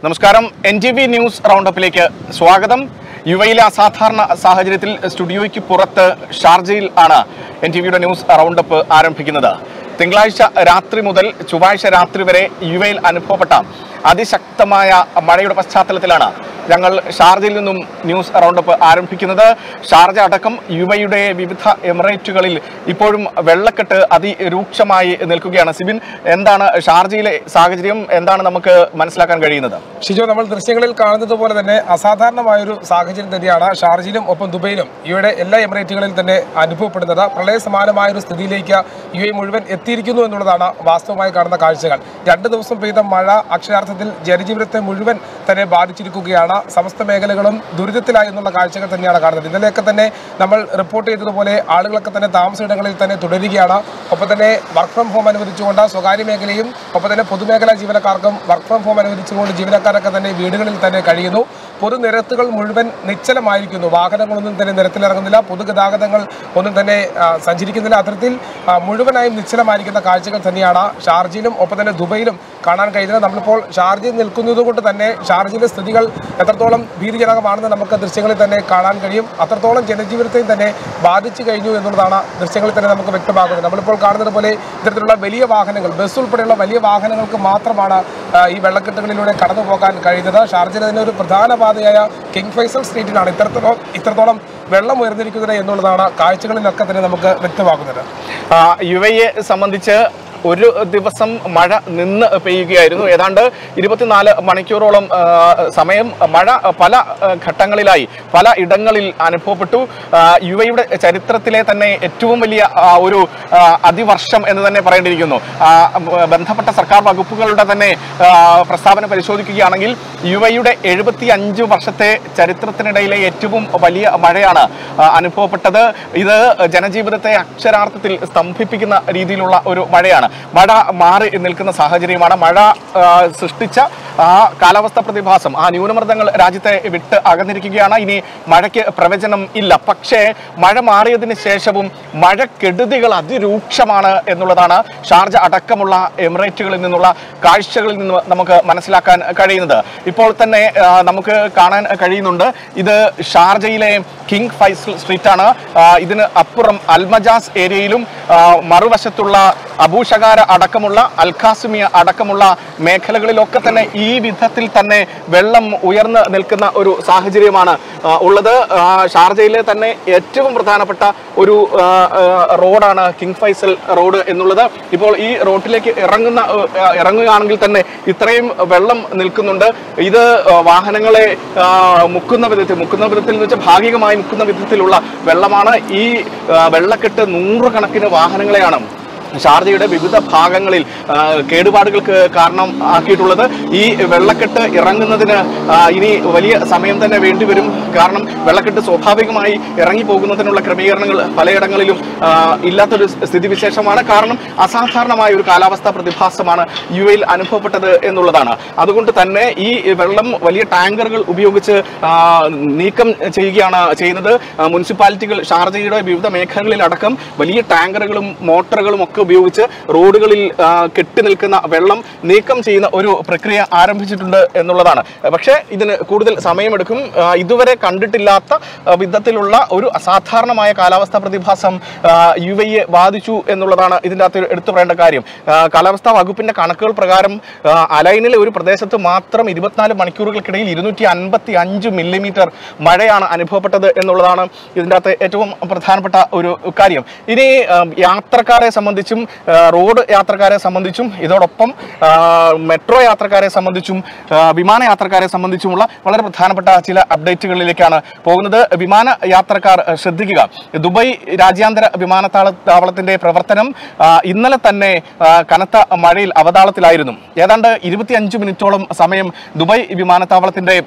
നമസ്കാരം N T V news റൗണ്ടപ്പിലേക്ക് സ്വാഗതം യുവയിലെ അസാധാരണ സാഹചര്യത്തിൽ സ്റ്റുഡിയോയ്ക്ക് പുറത്ത് ഷാർജയിൽ ആണ് എൻ ടി വിയുടെ ന്യൂസ് റൗണ്ടപ്പ് ആരംഭിക്കുന്നത് തിങ്കളാഴ്ച രാത്രി മുതൽ ചൊവ്വാഴ്ച രാത്രി വരെ യുവയിൽ അനുഭവപ്പെട്ട അതിശക്തമായ മഴയുടെ പശ്ചാത്തലത്തിലാണ് ഞങ്ങൾ ഷാർജയിൽ നിന്നും ന്യൂസ് റൗണ്ടപ്പ് ആരംഭിക്കുന്നത് ഷാർജ അടക്കം യുവയുടെ വിവിധ എമിറേറ്റുകളിൽ ഇപ്പോഴും വെള്ളക്കെട്ട് അതിരൂക്ഷമായി നിൽക്കുകയാണ് സിബിൻ എന്താണ് ഷാർജയിലെ സാഹചര്യം എന്താണ് നമുക്ക് മനസ്സിലാക്കാൻ കഴിയുന്നത് ഷിജോ നമ്മൾ ദൃശ്യങ്ങളിൽ കാണുന്നത് പോലെ തന്നെ അസാധാരണമായൊരു സാഹചര്യം തന്നെയാണ് ഷാർജയിലും ഒപ്പം ദുബൈയിലും യുയുടെ എല്ലാ എമിറേറ്റുകളിൽ തന്നെ അനുഭവപ്പെടുന്നത് പ്രളയ സമാനമായ ഒരു സ്ഥിതിയിലേക്ക് യു എ മുഴുവൻ എത്തിയിരിക്കുന്നു എന്നുള്ളതാണ് വാസ്തവമായി കാണുന്ന കാഴ്ചകൾ രണ്ട് ദിവസം പെയ്ത മഴ അക്ഷരാർത്ഥത്തിൽ ജനജീവിതത്തെ മുഴുവൻ തന്നെ ബാധിച്ചിരിക്കുകയാണ് സമസ്ത മേഖലകളും ദുരിതത്തിലായി എന്നുള്ള കാഴ്ചകൾ തന്നെയാണ് കാണുന്നത് ഇന്നലെയൊക്കെ തന്നെ നമ്മൾ റിപ്പോർട്ട് ചെയ്തതുപോലെ ആളുകളൊക്കെ തന്നെ താമസയിടങ്ങളിൽ തന്നെ തുടരുകയാണ് ഒപ്പം തന്നെ വർക്ക് ഫ്രം ഹോം അനുവദിച്ചുകൊണ്ട് സ്വകാര്യ മേഖലയും ഒപ്പം തന്നെ പൊതുമേഖലാ ജീവനക്കാർക്കും വർക്ക് ഫ്രം ഹോം അനുവദിച്ചുകൊണ്ട് ജീവനക്കാരൊക്കെ തന്നെ വീടുകളിൽ തന്നെ കഴിയുന്നു പൊതുനിരത്തുകൾ മുഴുവൻ നിശ്ചലമായിരിക്കുന്നു വാഹനങ്ങളൊന്നും തന്നെ നിരത്തിലിറങ്ങുന്നില്ല പൊതുഗതാഗതങ്ങൾ ഒന്നും തന്നെ ആ, സഞ്ചരിക്കുന്നില്ല അത്തരത്തിൽ ആ, മുഴുവനായും നിശ്ചലമായിരിക്കുന്ന കാഴ്ചകൾ തന്നെയാണ് ഷാർജയിലും ഒപ്പം തന്നെ ദുബൈയിലും കാണാൻ കഴിയുന്നത് നമ്മളിപ്പോൾ ഷാർജയിൽ നിൽക്കുന്നത് കൊണ്ട് തന്നെ ഷാർജയിലെ സ്ഥിതികൾ എത്രത്തോളം ഭീതിജനകമാണെന്ന് നമുക്ക് ദൃശ്യങ്ങളിൽ തന്നെ കാണാൻ കഴിയും അത്രത്തോളം ജനജീവിതത്തെയും തന്നെ ബാധിച്ചു കഴിഞ്ഞു എന്നുള്ളതാണ് ദൃശ്യങ്ങളിൽ തന്നെ നമുക്ക് വ്യക്തമാകുന്നത് നമ്മളിപ്പോൾ കാണുന്നത് പോലെ ഇത്തരത്തിലുള്ള വലിയ വാഹനങ്ങൾ ബസ് ഉൾപ്പെടെയുള്ള വലിയ വാഹനങ്ങൾക്ക് മാത്രമാണ് ആ, ഈ വെള്ളക്കെട്ടുകളിലൂടെ കടന്നു പോകാൻ കഴിയുന്നത് ഷാർജയിലെ തന്നെ ഒരു പ്രധാന പാതയായ കിങ് ഫൈസൽ സ്ട്രീറ്റിലാണ് ഇത്രത്തോളം ഇത്രത്തോളം വെള്ളം ഉയർന്നിരിക്കുന്നത് എന്നുള്ളതാണ് കാഴ്ചകളിലൊക്കെ തന്നെ നമുക്ക് വ്യക്തമാകുന്നത് ആ, യുവയെ സംബന്ധിച്ച് ഒരു ദിവസം മഴ നിന്ന് പെയ്യുകയായിരുന്നു ഏതാണ്ട് ഇരുപത്തിനാല് മണിക്കൂറോളം ആ, സമയം മഴ പല ആ, ഘട്ടങ്ങളിലായി പല ഇടങ്ങളിൽ അനുഭവപ്പെട്ടു ആ, യുവയുടെ ചരിത്രത്തിലെ തന്നെ ഏറ്റവും വലിയ ആ, ഒരു ആ, അതിവർഷം എന്ന് തന്നെ പറയേണ്ടിയിരിക്കുന്നു ആ, ബന്ധപ്പെട്ട സർക്കാർ വകുപ്പുകളുടെ തന്നെ ആ, പ്രസ്താവന പരിശോധിക്കുകയാണെങ്കിൽ യുവയുടെ എഴുപത്തി അഞ്ച് വർഷത്തെ ചരിത്രത്തിനിടയിലെ ഏറ്റവും വലിയ മഴയാണ് ആ, അനുഭവപ്പെട്ടത് ഇത് ജനജീവിതത്തെ അക്ഷരാർത്ഥത്തിൽ സ്തംഭിപ്പിക്കുന്ന രീതിയിലുള്ള ഒരു മഴയാണ് മഴ മാറി നിൽക്കുന്ന സാഹചര്യമാണ് മഴ ആ, സൃഷ്ടിച്ച ആ കാലാവസ്ഥ പ്രതിഭാസം ആ ന്യൂനമർദ്ദങ്ങൾ രാജ്യത്തെ വിട്ട് അകന്നിരിക്കുകയാണ് ഇനി മഴയ്ക്ക് പ്രവചനം ഇല്ല പക്ഷേ മഴ മാറിയതിന് ശേഷവും മഴക്കെടുതികൾ അതിരൂക്ഷമാണ് എന്നുള്ളതാണ് ഷാർജ അടക്കമുള്ള എമിറേറ്റുകളിൽ നിന്നുള്ള കാഴ്ചകളിൽ നിന്ന് നമുക്ക് മനസ്സിലാക്കാൻ കഴിയുന്നത് ഇപ്പോൾ തന്നെ ആ, നമുക്ക് കാണാൻ കഴിയുന്നുണ്ട് ഇത് ഷാർജയിലെ കിങ് ഫൈസൽ സ്ട്രീറ്റ് ആണ് ആ, ഇതിന് അപ്പുറം അൽമജാസ് ഏരിയയിലും ആ, മറുവശത്തുള്ള അബൂഷകാര അടക്കമുള്ള അൽഖാസുമിയ അടക്കമുള്ള മേഖലകളിലൊക്കെ തന്നെ ഈ വിധത്തിൽ തന്നെ വെള്ളം ഉയർന്ന് നിൽക്കുന്ന ഒരു സാഹചര്യമാണ് ആ, ഉള്ളത് ആ, ഷാർജയിലെ തന്നെ ഏറ്റവും പ്രധാനപ്പെട്ട ഒരു ആ, ആ, റോഡാണ് കിങ് ഫൈസൽ റോഡ് എന്നുള്ളത് ഇപ്പോൾ ഈ റോഡിലേക്ക് ഇറങ്ങുന്ന ആ, ഇറങ്ങുകയാണെങ്കിൽ തന്നെ ഇത്രയും വെള്ളം നിൽക്കുന്നുണ്ട് ഇത് ആ, വാഹനങ്ങളെ ആ, മുക്കുന്ന വിധത്തിൽ മുക്കുന്ന വിധത്തിൽ എന്ന് വെച്ചാൽ ഭാഗികമായി മുക്കുന്ന വിധത്തിലുള്ള വെള്ളമാണ് ഈ ആ, വെള്ളക്കെട്ട് നൂറുകണക്കിന് വാഹനങ്ങളെയാണ് ഷാർജയുടെ വിവിധ ഭാഗങ്ങളിൽ ആ, കേടുപാടുകൾക്ക് കാരണം ആക്കിയിട്ടുള്ളത് ഈ വെള്ളക്കെട്ട് ഇറങ്ങുന്നതിന് ആ, ഇനി വലിയ സമയം തന്നെ വേണ്ടിവരും കാരണം വെള്ളക്കെട്ട് സ്വാഭാവികമായി ഇറങ്ങി പോകുന്നതിനുള്ള ക്രമീകരണങ്ങൾ പലയിടങ്ങളിലും ആ, ഇല്ലാത്തൊരു സ്ഥിതിവിശേഷമാണ് കാരണം അസാധാരണമായ ഒരു കാലാവസ്ഥാ പ്രതിഭാസമാണ് യു എയിൽ അനുഭവപ്പെട്ടത് എന്നുള്ളതാണ് അതുകൊണ്ട് തന്നെ ഈ വെള്ളം വലിയ ടാങ്കറുകൾ ഉപയോഗിച്ച് ആ, നീക്കം ചെയ്യുകയാണ് ചെയ്യുന്നത് ആ, മുനിസിപ്പാലിറ്റികൾ ഷാർജയുടെ വിവിധ മേഖലകളിലടക്കം വലിയ ടാങ്കറുകളും മോട്ടറുകളും ഒക്കെ ഉപയോഗിച്ച് റോഡുകളിൽ ആ, കെട്ടി നിൽക്കുന്ന വെള്ളം നീക്കം ചെയ്യുന്ന ഒരു പ്രക്രിയ ആരംഭിച്ചിട്ടുണ്ട് എന്നുള്ളതാണ് പക്ഷേ ഇതിന് കൂടുതൽ സമയമെടുക്കും ആ, ഇതുവരെ കണ്ടിട്ടില്ലാത്ത ആ, വിധത്തിലുള്ള ഒരു അസാധാരണമായ കാലാവസ്ഥാ പ്രതിഭാസം യു എയെ ബാധിച്ചു എന്നുള്ളതാണ് ഇതിൻ്റെ അകത്ത് എടുത്തു പറയേണ്ട കാര്യം ആ, കാലാവസ്ഥാ വകുപ്പിന്റെ കണക്കുകൾ പ്രകാരം ആ, അലൈനിലെ ഒരു പ്രദേശത്ത് മാത്രം ഇരുപത്തിനാല് മണിക്കൂറുകൾക്കിടയിൽ ഇരുന്നൂറ്റി അൻപത്തി അഞ്ച് മില്ലിമീറ്റർ മഴയാണ് അനുഭവപ്പെട്ടത് എന്നുള്ളതാണ് ഇതിൻ്റെ അകത്ത് ഏറ്റവും പ്രധാനപ്പെട്ട ഒരു കാര്യം ഇനി ആ, യാത്രക്കാരെ സംബന്ധിച്ചും ആ, റോഡ് യാത്രക്കാരെ സംബന്ധിച്ചും ഇതോടൊപ്പം ആ, മെട്രോ യാത്രക്കാരെ സംബന്ധിച്ചും ആ, വിമാന യാത്രക്കാരെ സംബന്ധിച്ചുമുള്ള വളരെ പ്രധാനപ്പെട്ട ചില അപ്ഡേറ്റുകളിലേക്കാണ് പോകുന്നത് വിമാന യാത്രക്കാർ ആ, ശ്രദ്ധിക്കുക ദുബായ് രാജ്യാന്തര വിമാനത്താവള താവളത്തിന്റെ പ്രവർത്തനം ആ, ഇന്നലെ തന്നെ ആ, കനത്ത മഴയിൽ അവതാളത്തിലായിരുന്നു ഏതാണ്ട് ഇരുപത്തിയഞ്ച് മിനിറ്റോളം സമയം ദുബായ് വിമാനത്താവളത്തിന്റെ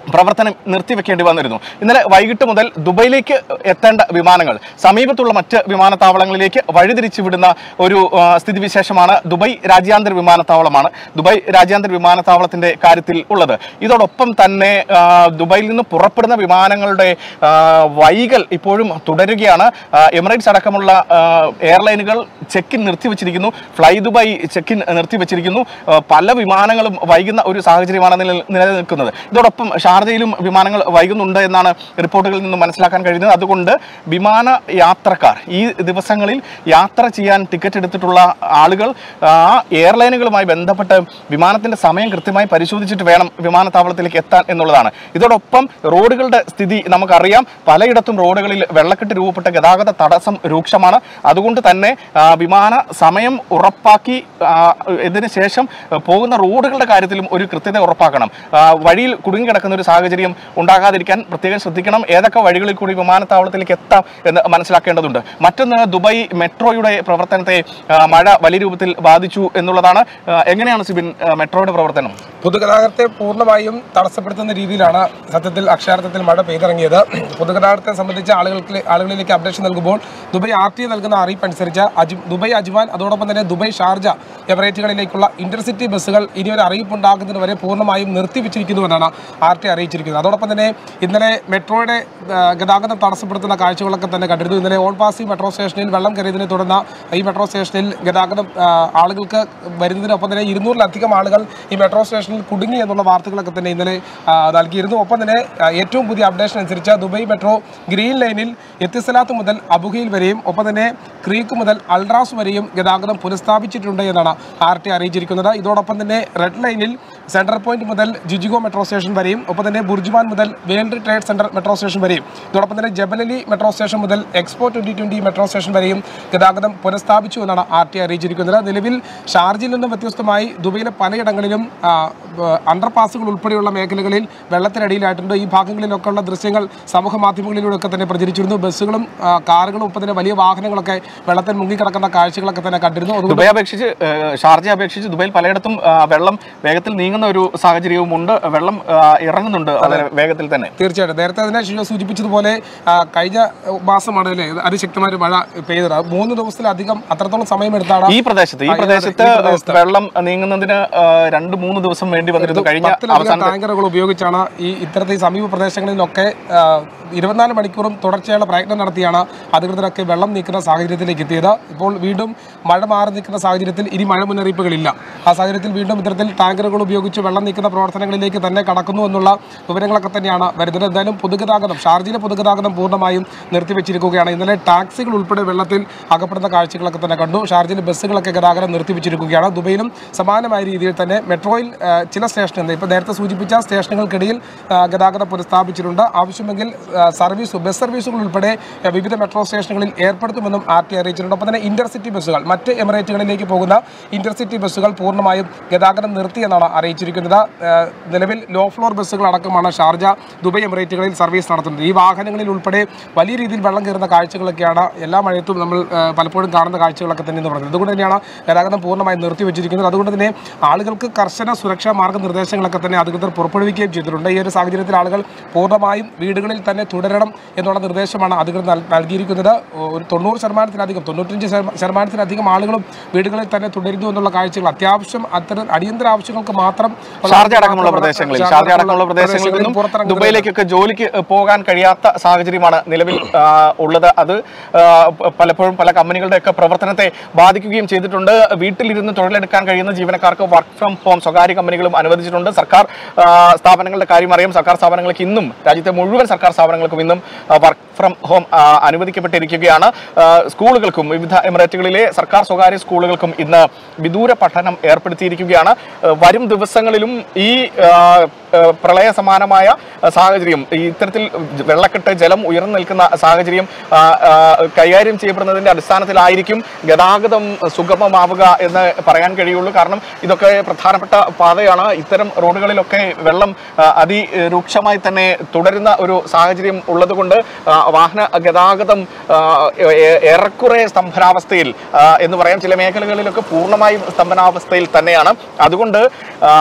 പ്രവർത്തനം നിർത്തിവെക്കേണ്ടി വന്നിരുന്നു ഇന്നലെ വൈകിട്ട് മുതൽ ദുബൈയിലേക്ക് എത്തേണ്ട വിമാനങ്ങൾ സമീപത്തുള്ള മറ്റ് വിമാനത്താവളങ്ങളിലേക്ക് വഴിതിരിച്ചു വിടുന്ന ഒരു ആ, സ്ഥിതിവിശേഷമാണ് ദുബൈ രാജ്യാന്തര വിമാനത്താവളമാണ് ദുബൈ രാജ്യാന്തര വിമാനത്താവളത്തിന്റെ കാര്യത്തിൽ ഉള്ളത് ഇതോടൊപ്പം തന്നെ ആ, ദുബൈയിൽ നിന്ന് പുറപ്പെടുന്ന വിമാനങ്ങളുടെ ആ, വൈകൽ ഇപ്പോഴും തുടരുകയാണ് ആ, എമിറേറ്റ്സ് അടക്കമുള്ള ആ, എയർലൈനുകൾ ചെക്കിൻ നിർത്തിവെച്ചിരിക്കുന്നു ഫ്ലൈ ദുബായ് ചെക്കിൻ നിർത്തിവെച്ചിരിക്കുന്നു ആ, പല വിമാനങ്ങളും വൈകുന്ന ഒരു സാഹചര്യമാണ് നില- നിലനിൽക്കുന്നത് ഇതോടൊപ്പം ഷാർജയിലും വിമാനങ്ങൾ വൈകുന്നുണ്ട് എന്നാണ് റിപ്പോർട്ടുകളിൽ നിന്ന് മനസ്സിലാക്കാൻ കഴിയുന്നത് അതുകൊണ്ട് വിമാന യാത്രക്കാർ ഈ ദിവസങ്ങളിൽ യാത്ര ചെയ്യാൻ ടിക്കറ്റ് എടുത്തിട്ടുള്ള ആളുകൾ ആ എയർലൈനുകളുമായി ബന്ധപ്പെട്ട് വിമാനത്തിന്റെ സമയം കൃത്യമായി പരിശോധിച്ചിട്ട് വേണം വിമാനത്താവളത്തിലേക്ക് എത്താൻ എന്നുള്ളതാണ് ഇതോടൊപ്പം റോഡുകളുടെ സ്ഥിതി നമുക്കറിയാം പലയിടത്തും റോഡുകളിൽ വെള്ളക്കെട്ട് രൂപപ്പെട്ട ഗതാഗത തടസ്സം രൂക്ഷമാണ് അതുകൊണ്ട് തന്നെ ആ, വിമാന സമയം ഉറപ്പാക്കി ആ, ഇതിന് ശേഷം ആ, പോകുന്ന റോഡുകളുടെ കാര്യത്തിലും ഒരു കൃത്യത ഉറപ്പാക്കണം ആ, വഴിയിൽ കുടുങ്ങിക്കിടക്കുന്ന ഒരു സാഹചര്യം ഉണ്ടാകാതിരിക്കാൻ പ്രത്യേകം ശ്രദ്ധിക്കണം ഏതൊക്കെ വഴികളിൽ കൂടി വിമാനത്താവളത്തിലേക്ക് എത്താം എന്ന് മനസ്സിലാക്കേണ്ടതുണ്ട് മറ്റൊന്ന് ദുബായ് മെട്രോയുടെ പ്രവർത്തനത്തെ ആ, മഴ വലിയ രൂപത്തിൽ ബാധിച്ചു എന്നുള്ളതാണ് ആ, എങ്ങനെയാണ് സിബിൻ ആ, മെട്രോയുടെ പ്രവർത്തനം പൊതുഗതാഗതത്തെ പൂർണ്ണമായും തടസ്സപ്പെടുത്തുന്ന രീതിയിലാണ് സത്യത്തിൽ അക്ഷരാർത്ഥത്തിൽ മഴ പെയ്തിറങ്ങിയത് പൊതുഗതാഗതത്തെ സംബന്ധിച്ച് ആളുകൾക്ക് ആളുകളിലേക്ക് അപ്ഡേഷൻ നൽകുമ്പോൾ ദുബൈ ആർ ടി നൽകുന്ന അറിയിപ്പ് അനുസരിച്ച് അജ് ദുബൈ അജ്മാൻ അതോടൊപ്പം തന്നെ ദുബൈ ഷാർജ എമിറേറ്റുകളിലേക്കുള്ള ഇന്റർസിറ്റി ബസ്സുകൾ ഇനി ഒരു അറിയിപ്പ് ഉണ്ടാകുന്നതിന് വരെ പൂർണ്ണമായും നിർത്തിവെച്ചിരിക്കുന്നുവെന്നാണ് ആർ ടി അറിയിച്ചിരിക്കുന്നത് അതോടൊപ്പം തന്നെ ഇന്നലെ മെട്രോയുടെ ആ, ഗതാഗതം തടസ്സപ്പെടുത്തുന്ന കാഴ്ചകളൊക്കെ തന്നെ കണ്ടിരുന്നു ഇന്നലെ ഓൾ പാസി മെട്രോ സ്റ്റേഷനിൽ വെള്ളം കയറിയതിനെ തുടർന്ന് ഈ മെട്രോ സ്റ്റേഷനിൽ ഗതാഗതം ആ, ആളുകൾക്ക് വരുന്നതിനൊപ്പം തന്നെ ഇരുന്നൂറിലധികം ആളുകൾ ഈ മെട്രോ സ്റ്റേഷനിൽ കുടുങ്ങി എന്നുള്ള വാർത്തകളൊക്കെ തന്നെ ഇന്നലെ ആ, നൽകിയിരുന്നു ഒപ്പം തന്നെ ആ, ഏറ്റവും പുതിയ അപ്ഡേഷൻ അനുസരിച്ച് ദുബൈ മെട്രോ ഗ്രീൻ ലൈനിൽ എത്തിസലാത്ത് മുതൽ അബുഹയിൽ വരെയും ഒപ്പം തന്നെ ക്രീക്ക് മുതൽ അൾട്രാസ് വരെയും ഗതാഗതം പുനഃസ്ഥാപിച്ചിട്ടുണ്ട് എന്നാണ് ആർ ടി അറിയിച്ചിരിക്കുന്നത് ഇതോടൊപ്പം തന്നെ റെഡ് ലൈനിൽ സെൻട്രൽ പോയിന്റ് മുതൽ ജിജിഗോ മെട്രോ സ്റ്റേഷൻ വരെയും ഒപ്പം തന്നെ ബുർജുമാൻ മുതൽ world trade centre metro station വരെയും ഇതോടൊപ്പം തന്നെ ജബലലി മെട്രോ സ്റ്റേഷൻ മുതൽ expo twenty twenty metro station വരെയും ഗതാഗതം പുനഃസ്ഥാപിച്ചു എന്നാണ് ആർ ടി അറിയിച്ചിരിക്കുന്നത് നിലവിൽ ഷാർജയിൽ നിന്നും വ്യത്യസ്തമായി ദുബൈയിലെ പലയിടങ്ങളിലും ആ, ബ- അണ്ടർപാസുകൾ ഉൾപ്പെടെയുള്ള മേഖലകളിൽ വെള്ളത്തിനടിയിലായിട്ടുണ്ട് ഈ ഭാഗങ്ങളിലൊക്കെ ഉള്ള ദൃശ്യങ്ങൾ സമൂഹ മാധ്യമങ്ങളിലൂടെയൊക്കെ തന്നെ പ്രചരിച്ചിരുന്നു ബസ്സുകളും ആ, കാറുകളും ഒപ്പം തന്നെ വലിയ വാഹനങ്ങളൊക്കെ വെള്ളത്തിൽ മുങ്ങിക്കിടക്കുന്ന കാഴ്ചകളൊക്കെ തന്നെ കണ്ടിരുന്നു അതുകൊണ്ട് ദുബായ് അപേക്ഷിച്ച് ഏഹ്, ഷാർജയെ അപേക്ഷിച്ച് ദുബൈയിൽ പലയിടത്തും ആ, വെള്ളം വേഗത്തിൽ നീങ്ങുന്ന ഒരു സാഹചര്യവും ഉണ്ട് വെള്ളം ആ, ഇറങ്ങുന്നുണ്ട് വളരെ വേഗത്തിൽ തന്നെ തീർച്ചയായിട്ടും നേരത്തെ തന്നെ ഷിജോ സൂചിപ്പിച്ചതുപോലെ ആ, കഴിഞ്ഞ മാസമാണ് അല്ലേ അതിശക്തമായ ഒരു മഴ പെയ്തത് അത് മൂന്ന് ദിവസത്തിലധികം അത്രത്തോളം സമയമെടുത്താണ് ഈ പ്രദേശത്ത് ഈ ആ, ഈ പ്രദേശത്ത് പ്രദേശത്ത്. വെള്ളം നീങ്ങുന്നതിന് ആ, രണ്ട് മൂന്ന് ദിവസം വേണ്ടി വന്നിരുന്നു കഴിഞ്ഞ പത്തിലധികം അവസാന ടാങ്കറുകൾ ഉപയോഗിച്ചാണ് ഈ ഇത്തരത്തിൽ സമീപ പ്രദേശങ്ങളിലൊക്കെ ആ, ഇരുപത്തിനാല് മണിക്കൂറും തുടർച്ചയായുള്ള പ്രയത്നം നടത്തിയാണ് അധികൃതരൊക്കെ വെള്ളം നീക്കുന്ന സാഹചര്യത്തിലേക്ക് എത്തിയത് ഇപ്പോൾ വീണ്ടും മഴ മാറി നിൽക്കുന്ന സാഹചര്യത്തിൽ ഇനി മഴ മുന്നറിയിപ്പുകളില്ല ആ സാഹചര്യത്തിൽ വീണ്ടും ഇത്തരത്തിൽ ടാങ്കറുകൾ ഉപയോഗിച്ച് വെള്ളം നീക്കുന്ന പ്രവർത്തനങ്ങളിലേക്ക് തന്നെ കടക്കുന്നു എന്നുള്ള വിവരങ്ങളൊക്കെ തന്നെയാണ് വരുന്നത് എന്തായാലും പൊതുഗതാഗതം ഷാർജയിലെ പൊതുഗതാഗതം പൂർണ്ണമായും നിർത്തിവെച്ചിരിക്കുകയാണ് ഇന്നലെ ടാക്സികൾ ഉൾപ്പെടെ വെള്ളത്തിൽ അകപ്പെടുന്ന കാഴ്ചകളൊക്കെ തന്നെ കണ്ടു ഷാർജയിലെ ബസ്സുകളൊക്കെ ഗതാഗതം നിർത്തിവെച്ചിരിക്കുകയാണ് ദുബൈയിലും സമാനമായ രീതിയിൽ തന്നെ മെട്രോയിൽ ആ, ചില സ്റ്റേഷനുകൾ ഇപ്പോൾ നേരത്തെ സൂചിപ്പിച്ച സ്റ്റേഷനുകൾക്കിടയിൽ ആ, ഗതാഗതം പുനഃസ്ഥാപിച്ചിട്ടുണ്ട് ആവശ്യമെങ്കിൽ ആ, സർവീസ് ബസ് സർവീസുകൾ ഉൾപ്പെടെ ആ, വിവിധ മെട്രോ സ്റ്റേഷനുകളിൽ ഏർപ്പെടുത്തുമെന്നും ആർ ടി അറിയിച്ചിട്ടുണ്ട് ഒപ്പം തന്നെ ഇന്റർസിറ്റി ബസ്സുകൾ മറ്റ് എമിറേറ്റുകളിലേക്ക് പോകുന്ന ഇന്റർസിറ്റി ബസ്സുകൾ പൂർണ്ണമായും ഗതാഗതം നിർത്തിയെന്നാണ് അറിയിച്ചിരിക്കുന്നത് ആ, നിലവിൽ ലോ ഫ്ലോർ ബസ്സുകൾ അടക്കമാണ് ഷാർജ ദുബൈ എമിറേറ്റുകളിൽ സർവീസ് നടത്തുന്നത് ഈ വാഹനങ്ങളിൽ ഉൾപ്പെടെ വലിയ രീതിയിൽ വെള്ളം കയറുന്ന കാഴ്ചകളൊക്കെയാണ് എല്ലാ മഴയത്തും നമ്മൾ ആ, പലപ്പോഴും കാണുന്ന കാഴ്ചകളൊക്കെ തന്നെ എന്ന് പറയുന്നത് അതുകൊണ്ട് തന്നെയാണ് ഗതാഗതം പൂർണ്ണമായും നിർത്തിവെച്ചിരിക്കുന്നത് അതുകൊണ്ട് തന്നെ ആളുകൾക്ക് കർശന സുരക്ഷാ മാർഗ്ഗനിർദ്ദേശങ്ങളൊക്കെ തന്നെ അധികൃതർ പുറപ്പെടുവിക്കുകയും ചെയ്തിട്ടുണ്ട് ഈ ഒരു സാഹചര്യത്തിൽ ആളുകൾ പൂർണ്ണമായും വീടുകളിൽ തന്നെ തുടരണം എന്നുള്ള നിർദ്ദേശമാണ് അധികൃതർ നൽ- നൽകിയിരിക്കുന്നത് ഒരു തൊണ്ണൂറ് ശതമാനത്തിലധികം തൊണ്ണൂറ്റഞ്ച് ശതമാ- ശതമാനത്തിലധികം ആളുകളും വീടുകളിൽ തന്നെ തുടരുന്നു എന്നുള്ള കാഴ്ചകൾ അത്യാവശ്യം അത്തരം അടിയന്തര ആവശ്യങ്ങൾക്ക് മാത്രം ഉള്ള ഷാർജ അടക്കമുള്ള മാത്രമാണ് പ്രദേശങ്ങളിൽ ഷാർജ ഷാർജ അടക്കമുള്ള പ്രദേശങ്ങളിൽ നിന്നും പുറത്തിറങ്ങുന്നത് ദുബൈയിലേക്കൊക്കെ ജോലിക്ക് പോകാൻ കഴിയാത്ത സാഹചര്യമാണ് നിലവിൽ ആ, ഉള്ളത് അത് ആ, പ- പലപ്പോഴും പല കമ്പനികളുടെ ഒക്കെ പ്രവർത്തനത്തെ ബാധിക്കുകയും ചെയ്തിട്ടുണ്ട് വീട്ടിലിരുന്ന് തൊഴിലെടുക്കാൻ കഴിയുന്ന ജീവനക്കാർക്ക് വർക്ക് ഫ്രം ഹോം സ്വകാര്യ കമ്പനികളും അനുവദിച്ചിട്ടുണ്ട് സർക്കാർ ആ, സ്ഥാപനങ്ങളുടെ കാര്യം അറിയാം സർക്കാർ സ്ഥാപനങ്ങൾക്ക് ഇന്നും രാജ്യത്തെ മുഴുവൻ സർക്കാർ സ്ഥാപനങ്ങൾക്കും ഇന്നും വർക്ക് ഫ്രം ഹോം അനുവദിക്കപ്പെട്ടിരിക്കുകയാണ് ആ, സ്കൂളുകൾക്കും വിവിധ എമിറേറ്റുകളിലെ സർക്കാർ സ്വകാര്യ സ്കൂളുകൾക്കും ഇന്ന് വിദൂര പഠനം ഏർപ്പെടുത്തിയിരിക്കുകയാണ് ആ, വരും ദിവസങ്ങളിലും ഈ ആ, ആ, പ്രളയ സമാനമായ ആ, സാഹചര്യം ഈ ഇത്തരത്തിൽ വെള്ളക്കെട്ട് ജലം ഉയർന്നു നിൽക്കുന്ന സാഹചര്യം ആ, ആ, കൈകാര്യം ചെയ്യപ്പെടുന്നതിന്റെ അടിസ്ഥാനത്തിലായിരിക്കും ഗതാഗതം സുഗമമാവുക എന്ന് പറയാൻ കഴിയുള്ളൂ കാരണം ഇതൊക്കെ പ്രധാനപ്പെട്ട പാതയാണ് ഇത്തരം റോഡുകളിലൊക്കെ വെള്ളം ആ, അതിരൂക്ഷമായി തന്നെ തുടരുന്ന ഒരു സാഹചര്യം ഉള്ളതുകൊണ്ട് ആ, വാഹന ഗതാഗതം ആ, ഏ- ഏറെക്കുറെ സ്തംഭനാവസ്ഥയിൽ ആ, എന്ന് പറയാം ചില മേഖലകളിലൊക്കെ പൂർണ്ണമായും സ്തംഭനാവസ്ഥയിൽ തന്നെയാണ് അതുകൊണ്ട് ആ,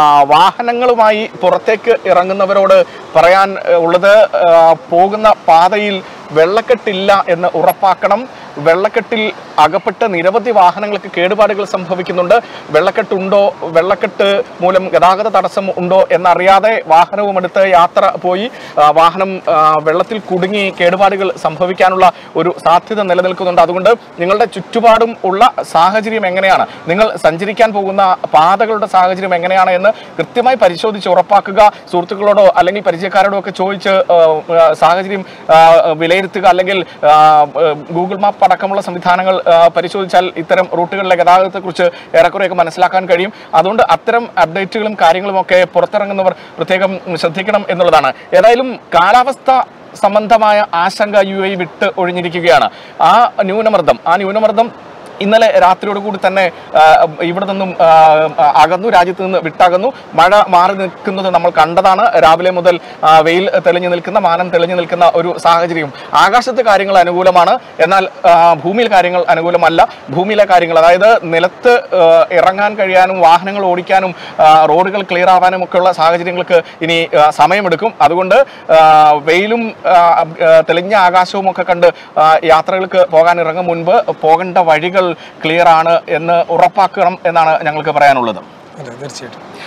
വാഹനങ്ങളുമായി പുറത്തേക്ക് ഇറങ്ങുന്നവരോട് പറയാൻ ആ, ഉള്ളത് ആ, പോകുന്ന പാതയിൽ വെള്ളക്കെട്ടില്ല എന്ന് ഉറപ്പാക്കണം വെള്ളക്കെട്ടിൽ അകപ്പെട്ട് നിരവധി വാഹനങ്ങൾക്ക് കേടുപാടുകൾ സംഭവിക്കുന്നുണ്ട് വെള്ളക്കെട്ടുണ്ടോ വെള്ളക്കെട്ട് മൂലം ഗതാഗത തടസ്സം ഉണ്ടോ എന്നറിയാതെ വാഹനവും എടുത്ത് യാത്ര പോയി ആ, വാഹനം ആ, വെള്ളത്തിൽ കുടുങ്ങി കേടുപാടുകൾ സംഭവിക്കാനുള്ള ഒരു സാധ്യത നിലനിൽക്കുന്നുണ്ട് അതുകൊണ്ട് നിങ്ങളുടെ ചുറ്റുപാടും ഉള്ള സാഹചര്യം എങ്ങനെയാണ് നിങ്ങൾ സഞ്ചരിക്കാൻ പോകുന്ന പാതകളുടെ സാഹചര്യം എങ്ങനെയാണ് എന്ന് കൃത്യമായി പരിശോധിച്ച് ഉറപ്പാക്കുക സുഹൃത്തുക്കളോടോ അല്ലെങ്കിൽ പരിചയക്കാരോടോ ഒക്കെ ചോദിച്ച് ആ, ആ, സാഹചര്യം ആ, വിലയിരുത്തുക അല്ലെങ്കിൽ ആ, ആ, ഗൂഗിൾ മാപ്പ് അടക്കമുള്ള സംവിധാനങ്ങൾ ആ, പരിശോധിച്ചാൽ ഇത്തരം റൂട്ടുകളിലെ ഗതാഗതത്തെക്കുറിച്ച് ഏറെക്കുറെയൊക്കെ മനസ്സിലാക്കാൻ കഴിയും അതുകൊണ്ട് അത്തരം അപ്ഡേറ്റുകളും കാര്യങ്ങളും ഒക്കെ പുറത്തിറങ്ങുന്നവർ പ്രത്യേകം ശ്രദ്ധിക്കണം എന്നുള്ളതാണ് ഏതായാലും കാലാവസ്ഥ സംബന്ധമായ ആശങ്ക യു എ വിട്ട് ഒഴിഞ്ഞിരിക്കുകയാണ് ആ ന്യൂനമർദ്ദം ആ ന്യൂനമർദ്ദം ഇന്നലെ രാത്രിയോട് കൂടി തന്നെ ആ, ഇവിടെ നിന്നും ആ, അകന്നു രാജ്യത്ത് നിന്ന് വിട്ടകന്നു മഴ മാറി നിൽക്കുന്നത് നമ്മൾ കണ്ടതാണ് രാവിലെ മുതൽ ആ, വെയിൽ തെളിഞ്ഞു നിൽക്കുന്ന മാനം തെളിഞ്ഞു നിൽക്കുന്ന ഒരു സാഹചര്യം ആകാശത്ത് കാര്യങ്ങൾ അനുകൂലമാണ് എന്നാൽ ആ, ഭൂമിയിൽ കാര്യങ്ങൾ അനുകൂലമല്ല ഭൂമിയിലെ കാര്യങ്ങൾ അതായത് നിലത്ത് ആ, ഇറങ്ങാൻ കഴിയാനും വാഹനങ്ങൾ ഓടിക്കാനും ആ, റോഡുകൾ ക്ലിയർ ആവാനും ഒക്കെയുള്ള സാഹചര്യങ്ങൾക്ക് ഇനി ആ, സമയമെടുക്കും അതുകൊണ്ട് ആ, വെയിലും ആ, ആ, തെളിഞ്ഞ ആകാശവും ഒക്കെ കണ്ട് ആ, യാത്രകൾക്ക് പോകാൻ ഇറങ്ങും മുൻപ് പോകേണ്ട വഴികൾ ക്ലിയർ ആണ് എന്ന് ഉറപ്പാക്കണം എന്നാണ് ഞങ്ങൾക്ക് പറയാനുള്ളത് അതെ തീർച്ചയായിട്ടും